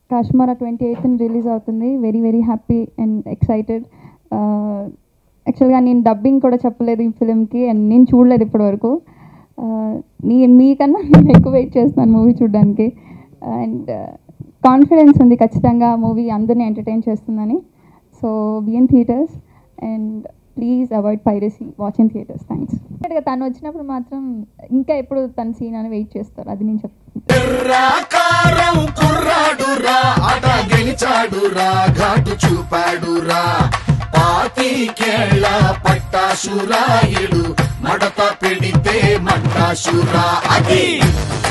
Kashmira twenty eighth release అవుతుంది very very happy and excited యాక్చువల్గా నేను డబ్బింగ్ కూడా చెప్పలేదు ఈ ఫిలింకి అండ్ నేను చూడలేదు ఇప్పటివరకు నీ మీకన్నా నేను ఎక్కువ వెయిట్ చేస్తున్నాను మూవీ చూడడానికి అండ్ కాన్ఫిడెన్స్ ఉంది ఖచ్చితంగా మూవీ అందరినీ ఎంటర్టైన్ చేస్తుందని so be in theatres and please avoid piracy watch in theatres thanks తను వచ్చినప్పుడు మాత్రం ఇంకా ఎప్పుడు తన సీన్ అని వెయిట్ చేస్తారు అది నేను చెప్తాను కారం కుర్రాడురా ఆట గెలిచాడురా ఘాటు చూపాడురా పాతికేళ్ల పట్టాసురాయుడు మడత పెడితే మట్టాసురా అది